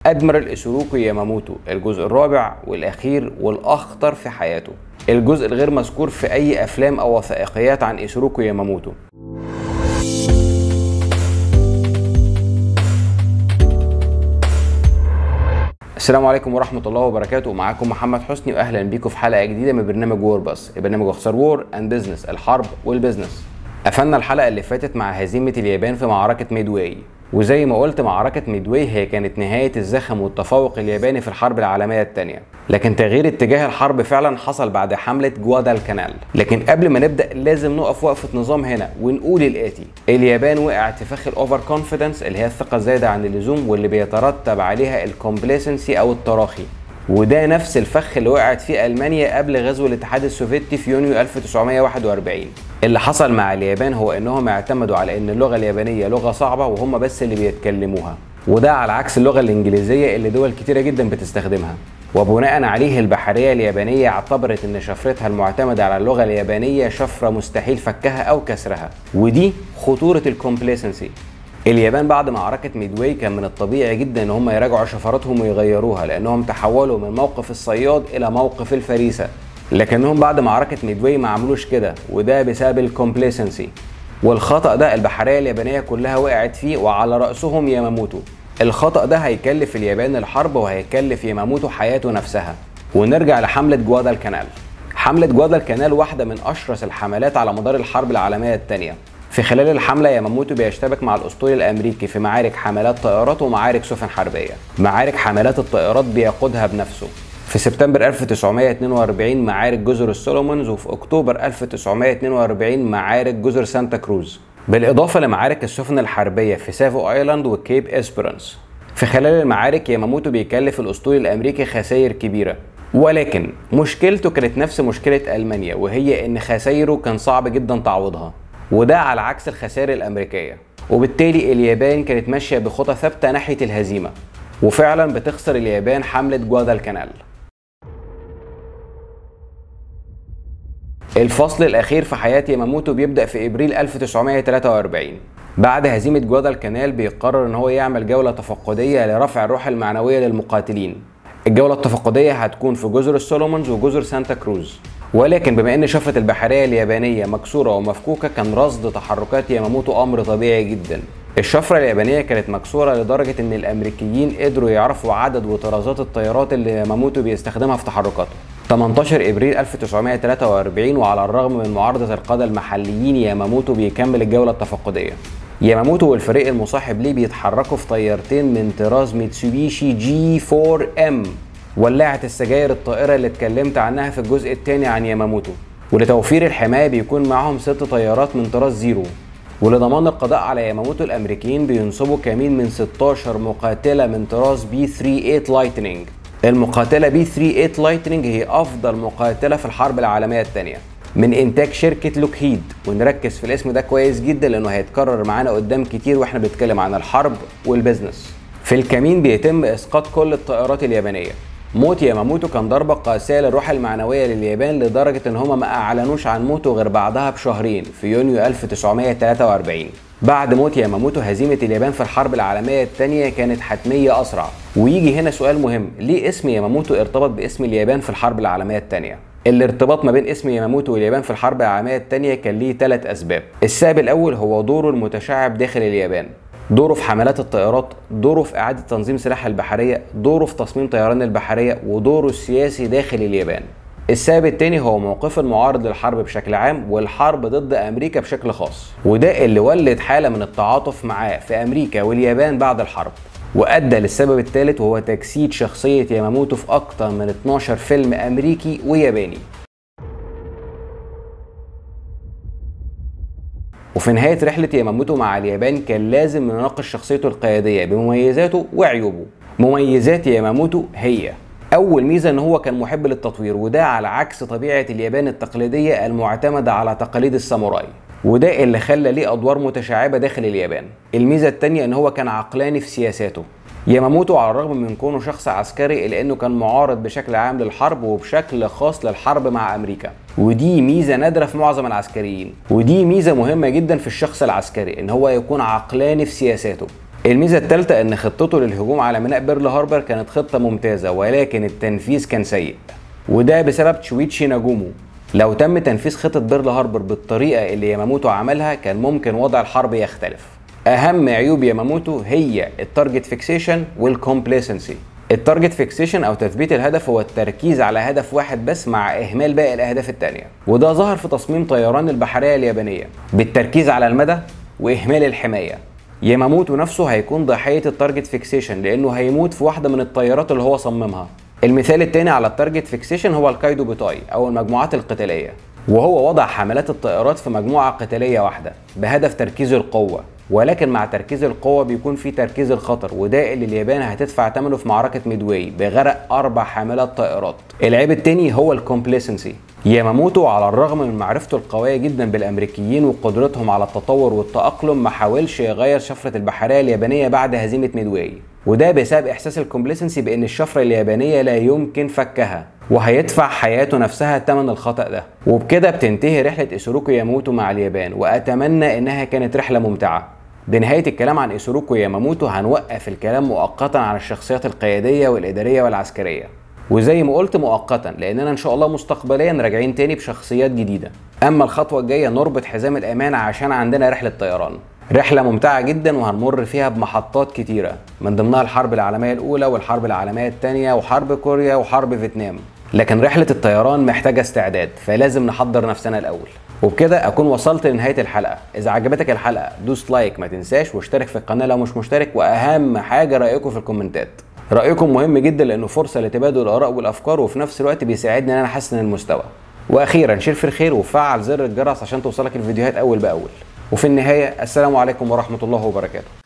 أدميرال إيسوروكو ياماموتو الجزء الرابع والأخير والأخطر في حياته الجزء الغير مذكور في أي أفلام أو وثائقيات عن إيسوروكو ياماموتو السلام عليكم ورحمة الله وبركاته معاكم محمد حسني وأهلا بيكم في حلقة جديدة من برنامج وور بس برنامج اختصار وور اند بزنس الحرب والبزنس قفلنا الحلقة اللي فاتت مع هزيمة اليابان في معركة ميدواي وزي ما قلت معركة ميدواي هي كانت نهاية الزخم والتفوق الياباني في الحرب العالمية الثانية لكن تغيير اتجاه الحرب فعلا حصل بعد حملة جوادالكانال لكن قبل ما نبدأ لازم نقف وقفة نظام هنا ونقول الآتي اليابان وقعت في فخ الأوفر كونفيدنس اللي هي الثقة الزايدة عن اللزوم واللي بيترتب عليها الكومبليسنسي أو التراخي وده نفس الفخ اللي وقعت فيه ألمانيا قبل غزو الاتحاد السوفيتي في يونيو 1941 اللي حصل مع اليابان هو انهم اعتمدوا على ان اللغه اليابانيه لغه صعبه وهم بس اللي بيتكلموها وده على عكس اللغه الانجليزيه اللي دول كتيره جدا بتستخدمها وبناء عليه البحريه اليابانيه اعتبرت ان شفرتها المعتمده على اللغه اليابانيه شفره مستحيل فكها او كسرها ودي خطوره الكومبليسنسي اليابان بعد معركة ميدواي كان من الطبيعي جدا ان هم يراجعوا شفراتهم ويغيروها لانهم تحولوا من موقف الصياد الى موقف الفريسة لكنهم بعد معركة ميدواي ما عملوش كده وده بسبب الكومبليسنسي والخطأ ده البحرية اليابانية كلها وقعت فيه وعلى رأسهم ياماموتو الخطأ ده هيكلف اليابان الحرب وهيكلف ياماموتو حياته نفسها ونرجع لحملة جوادالكانال حملة جوادالكانال واحدة من أشرس الحملات على مدار الحرب العالمية الثانية في خلال الحملة ياماموتو بيشتبك مع الأسطول الأمريكي في معارك حملات طائرات ومعارك سفن حربية معارك حملات الطائرات بيقودها بنفسه في سبتمبر 1942 معارك جزر السولومونز وفي أكتوبر 1942 معارك جزر سانتا كروز بالإضافة لمعارك السفن الحربية في سافو آيلاند وكيب إسبرانس في خلال المعارك ياماموتو بيكلف الأسطول الأمريكي خسائر كبيرة ولكن مشكلته كانت نفس مشكلة ألمانيا وهي إن خسائره كان صعب جدا تعويضها وده على عكس الخسائر الأمريكية وبالتالي اليابان كانت ماشية بخطى ثابتة ناحية الهزيمة وفعلا بتخسر اليابان حملة جوادالكانال الفصل الأخير في حياة ياماموتو بيبدأ في إبريل 1943 بعد هزيمة جوادالكانال بيقرر إن هو يعمل جولة تفقدية لرفع الروح المعنوية للمقاتلين الجولة التفقدية هتكون في جزر السولومونز وجزر سانتا كروز ولكن بما ان شفرة البحرية اليابانية مكسورة ومفكوكة كان رصد تحركات ياماموتو امر طبيعي جدا الشفرة اليابانية كانت مكسورة لدرجة ان الامريكيين قدروا يعرفوا عدد وطرازات الطيارات اللي ياماموتو بيستخدمها في تحركاته 18 ابريل 1943 وعلى الرغم من معارضة القادة المحليين ياماموتو بيكمل الجولة التفقدية ياماموتو والفريق المصاحب ليه بيتحركوا في طيارتين من طراز ميتسوبيشي جي 4 ام ولاعة السجاير الطائرة اللي اتكلمت عنها في الجزء الثاني عن ياماموتو ولتوفير الحماية بيكون معاهم ست طيارات من طراز زيرو ولضمان القضاء على ياماموتو الأمريكيين بينصبوا كمين من 16 مقاتلة من طراز بي 38 لايتنينج المقاتلة بي 38 لايتنينج هي أفضل مقاتلة في الحرب العالمية الثانية من إنتاج شركة لوكهيد ونركز في الاسم ده كويس جدا لأنه هيتكرر معانا قدام كتير وإحنا بنتكلم عن الحرب والبزنس في الكمين بيتم إسقاط كل الطائرات اليابانية موت ياماموتو كان ضربة قاسية للروح المعنوية لليابان لدرجة ان هما ما اعلنوش عن موته غير بعدها بشهرين في يونيو 1943 بعد موت ياماموتو هزيمة اليابان في الحرب العالمية الثانية كانت حتمية أسرع ويجي هنا سؤال مهم ليه اسم ياماموتو ارتبط باسم اليابان في الحرب العالمية الثانية الارتباط ما بين اسم ياماموتو واليابان في الحرب العالمية الثانية كان ليه ثلاث أسباب السبب الأول هو دوره المتشعب داخل اليابان دوره في حملات الطائرات دوره في إعادة تنظيم سلاح البحرية دوره في تصميم طيران البحرية ودوره السياسي داخل اليابان السبب التاني هو موقفه المعارض للحرب بشكل عام والحرب ضد امريكا بشكل خاص وده اللي ولد حاله من التعاطف معاه في امريكا واليابان بعد الحرب وادى للسبب الثالث وهو تجسيد شخصيه ياماموتو في اكتر من 12 فيلم امريكي وياباني وفي نهاية رحلة ياماموتو مع اليابان كان لازم نناقش شخصيته القيادية بمميزاته وعيوبه مميزات ياماموتو هي أول ميزة إن هو كان محب للتطوير وده على عكس طبيعة اليابان التقليدية المعتمدة على تقاليد الساموراي وده اللي خلى ليه أدوار متشعبة داخل اليابان الميزة التانية إن هو كان عقلاني في سياساته ياماموتو على الرغم من كونه شخص عسكري الا انه كان معارض بشكل عام للحرب وبشكل خاص للحرب مع امريكا ودي ميزه نادره في معظم العسكريين ودي ميزه مهمه جدا في الشخص العسكري ان هو يكون عقلاني في سياساته الميزه الثالثه ان خطته للهجوم على ميناء بيرل هاربر كانت خطه ممتازه ولكن التنفيذ كان سيء وده بسبب تشويتشي ناجومو لو تم تنفيذ خطه بيرل هاربر بالطريقه اللي ياماموتو عملها كان ممكن وضع الحرب يختلف اهم عيوب ياماموتو هي التارجت فيكسيشن والكومبليسنسي التارجت فيكسيشن او تثبيت الهدف هو التركيز على هدف واحد بس مع اهمال باقي الاهداف التانية وده ظهر في تصميم طيران البحريه اليابانيه بالتركيز على المدى واهمال الحمايه ياماموتو نفسه هيكون ضحيه التارجت فيكسيشن لانه هيموت في واحده من الطيارات اللي هو صممها المثال التاني على التارجت فيكسيشن هو الكايدو بوتاي او المجموعات القتاليه وهو وضع حملات الطائرات في مجموعه قتاليه واحده بهدف تركيز القوه ولكن مع تركيز القوة بيكون في تركيز الخطر وده اللي اليابان هتدفع ثمنه في معركة ميدواي بغرق أربع حاملات طائرات. العيب التاني هو الكومبليسنسي. ياماموتو على الرغم من معرفته القوية جدا بالأمريكيين وقدرتهم على التطور والتأقلم ما حاولش يغير شفرة البحرية اليابانية بعد هزيمة ميدواي وده بسبب إحساس الكومبليسنسي بأن الشفرة اليابانية لا يمكن فكها وهيدفع حياته نفسها ثمن الخطأ ده وبكده بتنتهي رحلة إيسوروكو ياموتو مع اليابان وأتمنى إنها كانت رحلة ممتعة بنهاية الكلام عن إيسوروكو ياماموتو هنوقف الكلام مؤقتا عن الشخصيات القيادية والإدارية والعسكرية وزي ما قلت مؤقتا لاننا ان شاء الله مستقبليا راجعين تاني بشخصيات جديده اما الخطوه الجايه نربط حزام الامان عشان عندنا رحله طيران رحله ممتعه جدا وهنمر فيها بمحطات كتيره من ضمنها الحرب العالميه الاولى والحرب العالميه الثانيه وحرب كوريا وحرب فيتنام لكن رحله الطيران محتاجه استعداد فلازم نحضر نفسنا الاول وبكده اكون وصلت لنهايه الحلقه اذا عجبتك الحلقه دوس لايك ما تنساش واشترك في القناه لو مش مشترك واهم حاجه رايكم في الكومنتات رايكم مهم جدا لانه فرصه لتبادل الاراء والافكار وفي نفس الوقت بيساعدني ان انا احسن المستوى واخيرا شير في الخير وفعل زر الجرس عشان توصلك الفيديوهات اول باول وفي النهايه السلام عليكم ورحمه الله وبركاته